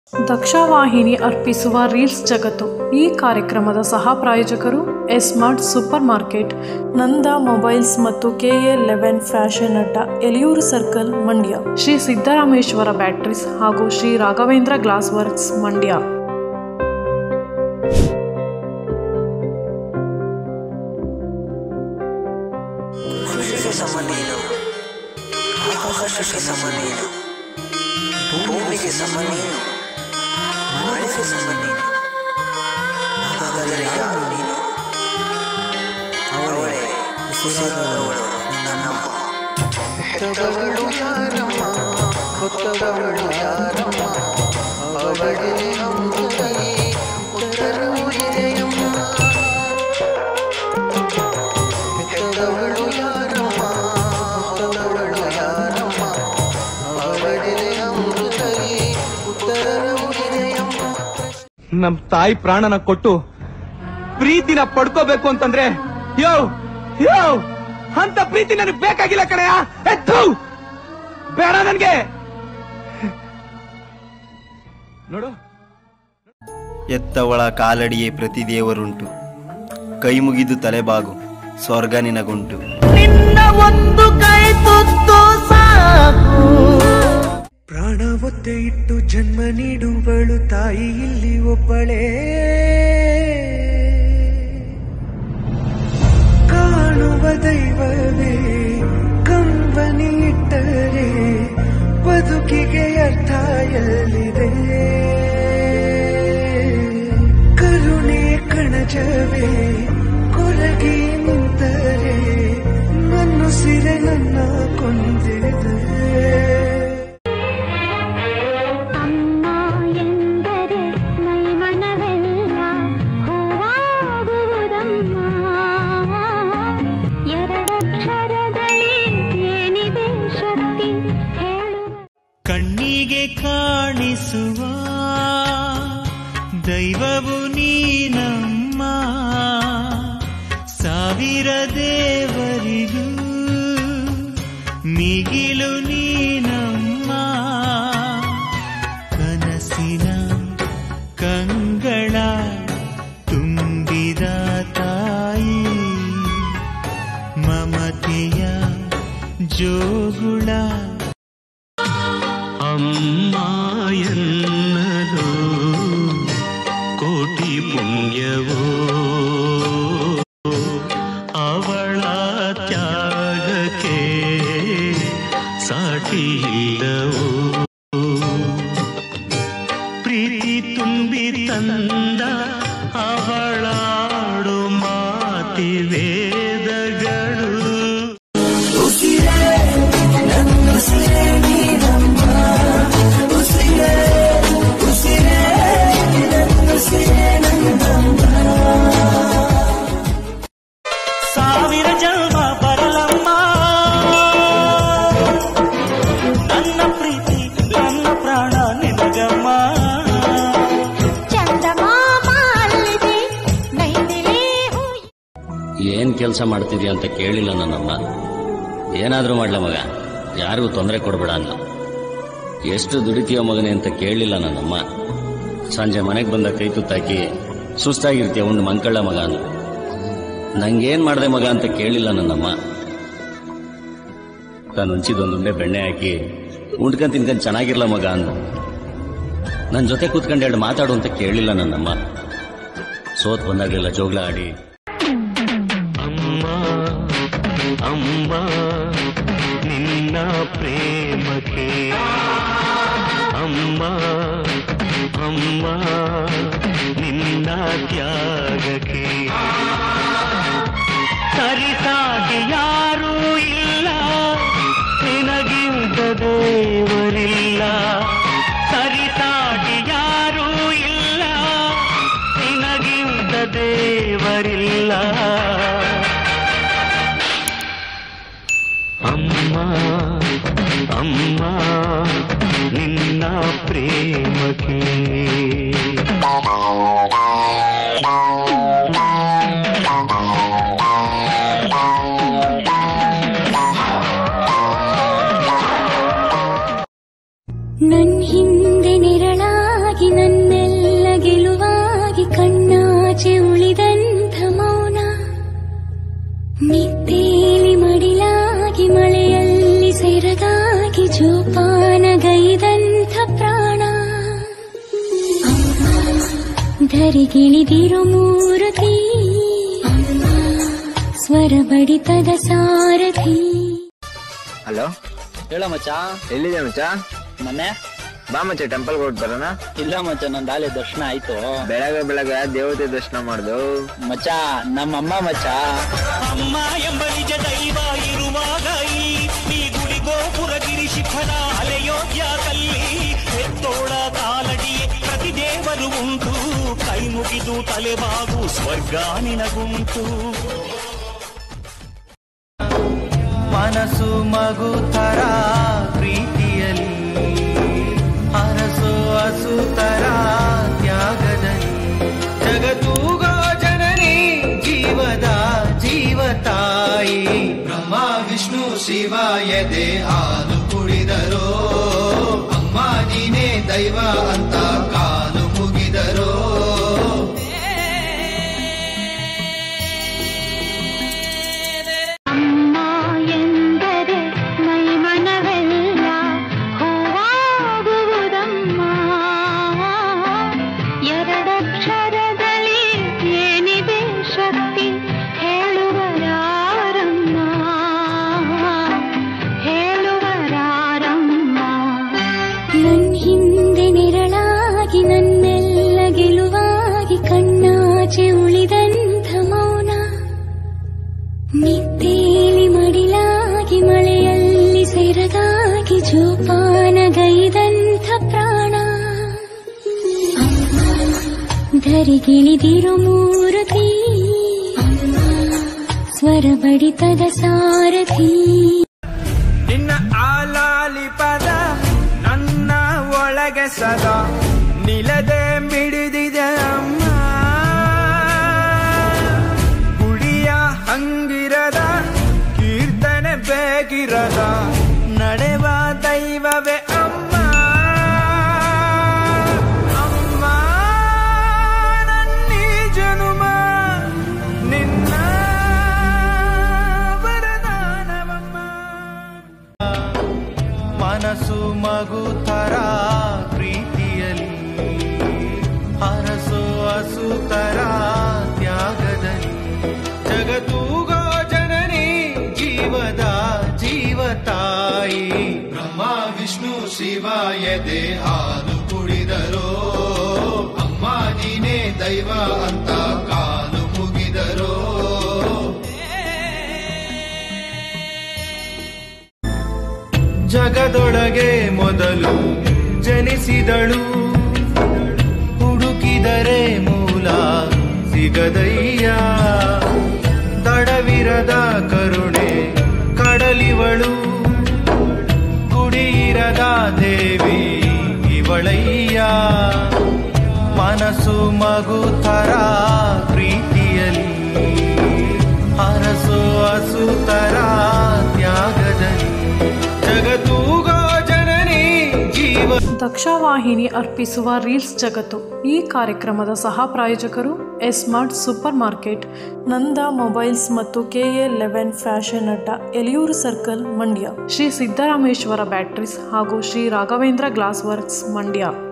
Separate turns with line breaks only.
ದಕ್ಷವಾಹಿನಿ ಅರ್ಪಿಸುವ ರೀಲ್ಸ್ ಜಗತ್ತು ಈ ಕಾರ್ಯಕ್ರಮದ ಸಹ ಪ್ರಾಯೋಜಕರು smart super market Nanda mobiles ಮತ್ತು ಕೆಎ ಲೆವೆನ್ ಫ್ಯಾಷನ್ ಅಡ್ಡ ಎಲಿಯೂರು ಸರ್ಕಲ್ ಮಂಡ್ಯ ಶ್ರೀ ಸಿದ್ದರಾಮೇಶ್ವರ ಬ್ಯಾಟ್ರೀಸ್ ಹಾಗೂ ಶ್ರೀ ರಾಘವೇಂದ್ರ ಗ್ಲಾಸ್ ವರ್ಕ್ಸ್ ಮಂಡ್ಯ
ಕೃಷಿಗೆ ಸಮ ನೀನು ಆಕಾಶಕ್ಕೆ ಸಮ ನೀನು ಭೂಮಿಗೆ ಸಮ ನೀನು ಮಳೆಗೆ ಸಮ ನೀನು ಹಾಗಾದರೆ ಯಾರು ನೀನು ಅವಳೇ ಉಸಿರಾದವಳು ನನ್ನಮ್ಮ ಹೆತ್ತವಳು ಯಾರಮ್ಮ ಹೊತ್ತವಳು ಯಾರಮ್ಮ ಅವಳಿಗೆ ಅಂಬುದಿ ಉತ್ತರವು ಇದೆಯಮ್ಮ ಹೆತ್ತವಳು ಯಾರಮ್ಮ ಹೊತ್ತವಳು ಯಾರಮ್ಮ ಅವಳಿಗೆ ಅಂಬುದಿ ಉತ್ತರವು ಇದೆಯಮ್ಮ
ನಮ್ ತಾಯಿ ಪ್ರಾಣನ ಕೊಟ್ಟು ಪ್ರೀತಿನ ಪಡ್ಕೋಬೇಕು ಅಂತಂದ್ರೆ ಯೋ ಯೋ ಅಂತ ಪ್ರೀತಿ ನನಗೆ ಬೇಕಾಗಿಲ್ಲ ಕಣಯ್ಯ ಎತ್ತು ಬೇಡ ನನ್ಗೆ ನೋಡು
ಎತ್ತವಳ ಕಾಲಡಿಯೇ ಪ್ರತಿ ದೇವರುಂಟು ಕೈ ಮುಗಿದು ತಲೆಬಾಗು ಸ್ವರ್ಗ ನಿನಗುಂಟು
ಪ್ರಾಣ ಒತ್ತೆ ಇಟ್ಟು ಜನ್ಮ ನೀಡುವಳು ತಾಯಿ ಇಲ್ಲಿ ಒಬ್ಬಳೇ ಕಾಣುವ ದೈವವೇ ಕಂಬನಿ ಇಟ್ಟರೆ ಬದುಕಿಗೆ ಅರ್ಥ ಎಲ್ಲಿದೆ ಕರುಣೆ ಕಣಜವೇ ಕೊರಗಿ ನಿಂತರೆ ನನ್ನ ಸಿರೆ ನನ್ನ ಕೊಂದಿದೆ
ಅಮ್ಮ ಎಂದರೆ ಮೈಮನವೆಲ್ಲ ಹೂವಾಗುವುದಮ್ಮ ಎರಡಕ್ಷರದಲ್ಲಿ ಏನಿದೆ ಶಕ್ತಿ ಹೇಳುವ
ಕಣ್ಣಿಗೆ ಕಾಣಿಸುವ ದೈವವು ನೀನಮ್ಮ ಸಾವಿರ ದೇವರಿಗೂ ಮಿಗಿಲು ನೀನಮ್ಮ ಕನಸಿನ ಕಂಗಳ ತುಂಬಿದ ತಾಯಿ ಮಮತೆಯ ಜೋಗುಳ ಅಮ್ಮ ಎನ್ನಲು ಕೋಟಿ ಪುಣ್ಯವೋ ಅವಳ ತ್ಯಾಗಕ್ಕೆ ಸಾಟಿಯಿಲ್ಲವೋ ಪ್ರೀತಿ ತುಂಬಿ ತಂದ ಅವಳಾಡು ಮಾತಿ ವೇದಗಳು ಸಾವಿರ ಜನ್ಮ ಬರಲಮ್ಮ ನನ್ನ ಪ್ರೀತಿ ನನ್ನ ಪ್ರಾಣ ನಿನಗಮ್ಮ
ಚಂದಮಾಮ ಅಲ್ಲಿದೆ ನೈದಿಲೇ ಹೂ
ಏನ್ ಕೆಲಸ ಮಾಡ್ತಿದ್ಯಾ ಅಂತ ಕೇಳಿಲ್ಲ ನನ್ನಮ್ಮ ಏನಾದ್ರೂ ಮಾಡ್ಲ ಮಗ ಯಾರಿಗೂ ತೊಂದರೆ ಕೊಡ್ಬೇಡ ಅಂದ ಎಷ್ಟು ದುಡಿತೀಯೋ ಮಗನೇ ಅಂತ ಕೇಳಲಿಲ್ಲ ನನ್ನಮ್ಮ ಸಂಜೆ ಮನೆಗೆ ಬಂದ ಕೈ ತುತ್ತಾಕಿ ಸುಸ್ತಾಗಿರ್ತೀಯ ಒಂದು ಮಂಕಳ್ಳ ಮಗ ಅಂದ ನಂಗೇನ್ ಮಾಡ್ದೆ ಮಗ ಅಂತ ಕೇಳಿಲ್ಲ ನನ್ನಮ್ಮ ತಾನು ಉಂಚಿದೊಂದು ಉಂಡೆ ಬೆಣ್ಣೆ ಹಾಕಿ ಉಂಡ್ಕೊಂಡ್ ತಿನ್ಕೊಂಡ್ ಚೆನ್ನಾಗಿರ್ಲ ಮಗ ಅಂದ ನನ್ನ ಜೊತೆ ಕೂತ್ಕೊಂಡು ಎರಡು ಮಾತಾಡು ಅಂತ ಕೇಳಿಲ್ಲ ನನ್ನಮ್ಮ ಸೋತ್ ಬಂದಾಗಲೆಲ್ಲ ಜೋಗ್ಲ ಆಡಿ
ಅಮ್ಮ ಅಮ್ಮ ನಿನ್ನ ಪ್ರೇಮಕ್ಕೆ ಅಮ್ಮ ಅಮ್ಮ ನಿನ್ನ ತ್ಯಾಗಕ್ಕೆ ಸರಿಸಾಗಿ ಯಾರೂ ಇಲ್ಲ ನಿನಗಿಂತ ದೇವರಿಲ್ಲ ಸರಿಸಾಗಿ ಯಾರೂ ಇಲ್ಲ ನಿನಗಿಂತ ದೇವರಿಲ್ಲ ಅಮ್ಮ ಅಮ್ಮ ನಿನ್ನ ಪ್ರೇಮಕ್ಕೆ
ನನ್ ಹಿಂದೆ ನಿರಳಾಗಿ ಜೋಪಾನಗೈದಂಥ ಪ್ರಾಣ ಧರಿಗಿಳಿದಿರು ಮೂರುತಿ ಸ್ವರ ಬಡಿತದ ಸಾರಥಿ
ಹಲೋ
ಹೇಳ ಮಚ್ಚ
ಎಲ್ಲಿದೆ ಮಚ್ಚ
ಮೊನ್ನೆ
ಬಾ ಮಚ್ಚ ಟೆಂಪಲ್ ಹೋಗಿ ಬರೋಣ
ಇಲ್ಲ ಮಚ್ಚ ನಂದು ಆಲೆ ದರ್ಶನ ಆಯ್ತು
ಬೆಳಗ್ಗೆ ಬೆಳಗ್ಗೆ ದೇವತೆ ದರ್ಶನ ಮಾಡ್ದು
ಮಚ್ಚ ನಮ್ಮಮ್ಮ ಮಚ್ಚ
ಅಮ್ಮ ಎಂಬ ನಿಜ ದೈವ ಇರುವಾಗ ಇಲ್ಲಿ ಈ ಗುಡಿ ಗೋಪುರ ಗಿರಿ ಶಿಖರ ಅಲೆಯೋಗ್ಯ ಕಲ್ಲಿ ಹೆತ್ತೋಳ ಕಾಲಡಿಯೇ ಪ್ರತಿ ದೇವರು ಉಂಟು ಕೈ ಮುಗಿದು ತಲೆಬಾಗು ಸ್ವರ್ಗ ನಿನಗುಂಟು
ಮನಸ್ಸು ಮಗು ತರ ಪ್ರೀತಿಯಲ್ಲಿ ಅರಸು ಹಸು ತರ ತ್ಯಾಗದಲ್ಲಿ ಜಗತ್ತೂಗೋ ಜನನಿ ಜೀವದ ಜೀವ ತಾಯಿ ಬ್ರಹ್ಮ ವಿಷ್ಣು ಶಿವ ಎದೆ ಹಾಲು ಕುಡಿದರೋ ಅಮ್ಮ ನೀನೇ ದೈವ ಅಂತ ಕಾಲು ಮುಗಿದರೋ
ಅಮ್ಮ ಎಂದರೆ ಮೈಮನವೆಲ್ಲ ಹೂವಾಗುವುದಮ್ಮ ಎರಡಕ್ಷರದಲ್ಲಿ ಏನಿದೆ ಶಕ್ತಿ ಹೇಳುವರಾರಮ್ಮ ಹೇಳುವರಾರಮ್ಮ ನನ್ ಹಿಂದೆ ನೆರಳಾಗಿ ನನ್ನೆಲ್ಲ ಗೆಲುವಾಗಿ ಕಣ್ಣಾಚೆ ಉಳಿದಂಥ ಮೌನ ನಿತ್ತೇಲಿ ಮಡಿಲಾಗಿ ಮಳೆಯಲ್ಲಿ ಸೆರಗಾಗಿ ಜೋಪಾನಗೈದಂಥ ಪ್ರಾಣ ಧರಿಗಿಳಿದಿರು ಮೂರುತಿ ಸ್ವರ ಬಡಿತದ ಸಾರಥಿ
ನಿನ್ನ ಆಲಾಲಿ ಪದ ನನ್ನ ಒಳಗೆ ಸದಾ ನಿಲದೆ ಮಿಡಿದಿದೆ ಅಮ್ಮ ಗುಡಿಯ ಹಂಗಿರದ ಕೀರ್ತನೆ ಬೇಕಿರದ ನಡೆವ ದೈವವೇ ಅಮ್ಮ ಅಮ್ಮ ನನ್ನೀ ಜನುಮ ನಿನ್ನ ವರದಾನವಮ್ಮ ಮನಸ್ಸು ಮಗು ತರ ಪ್ರೀತಿಯಲ್ಲಿ ಅರಸು ಹಸು ತರ ತ್ಯಾಗದಲ್ಲಿ ಜಗತ್ತೂಗೋ ಜನನಿ ಜೀವದ ಜೀವ ತಾಯಿ ಬ್ರಹ್ಮ ವಿಷ್ಣು ಶಿವ ಎದೆ ಹಾಲು ಕುಡಿದರೋ ಅಮ್ಮ ನೀನೇ ದೈವ ಅಂತ ಕಾಲು ಮುಗಿದರೋ ಜಗದೊಳಗೆ ಮೊದಲು ಜನಿಸಿದಳು ಹುಡುಕಿದರೆ ಮೂಲ ಸಿಗದಯ್ಯ ತಡವಿರದ ಕರುಣೆ ಕಡಲಿವಳು ಗುಡಿಯಿರದ ದೇವಿ ಇವಳಯ್ಯ ಮನಸ್ಸು ಮಗು ತರ ಪ್ರೀತಿಯಲ್ಲಿ ಅರಸು ಹಸು ತರ ತ್ಯಾಗದಲ್ಲಿ ಜಗತ್ತೂಗೋ ಜನನಿ ಜೀವ
ದಕ್ಷವಾಹಿನಿ ಅರ್ಪಿಸುವ ರೀಲ್ಸ್ ಜಗತ್ತು ಈ ಕಾರ್ಯಕ್ರಮದ ಸಹ ಪ್ರಾಯೋಜಕರು smart super market Nanda mobiles ಮತ್ತು ಕೆಎ ಲೆವೆನ್ ಫ್ಯಾಷನ್ ಅಡ್ಡ ಎಲಿಯೂರು ಸರ್ಕಲ್ ಮಂಡ್ಯ ಶ್ರೀ ಸಿದ್ದರಾಮೇಶ್ವರ ಬ್ಯಾಟ್ರೀಸ್ ಹಾಗೂ ಶ್ರೀ ರಾಘವೇಂದ್ರ ಗ್ಲಾಸ್ ವರ್ಕ್ಸ್ ಮಂಡ್ಯ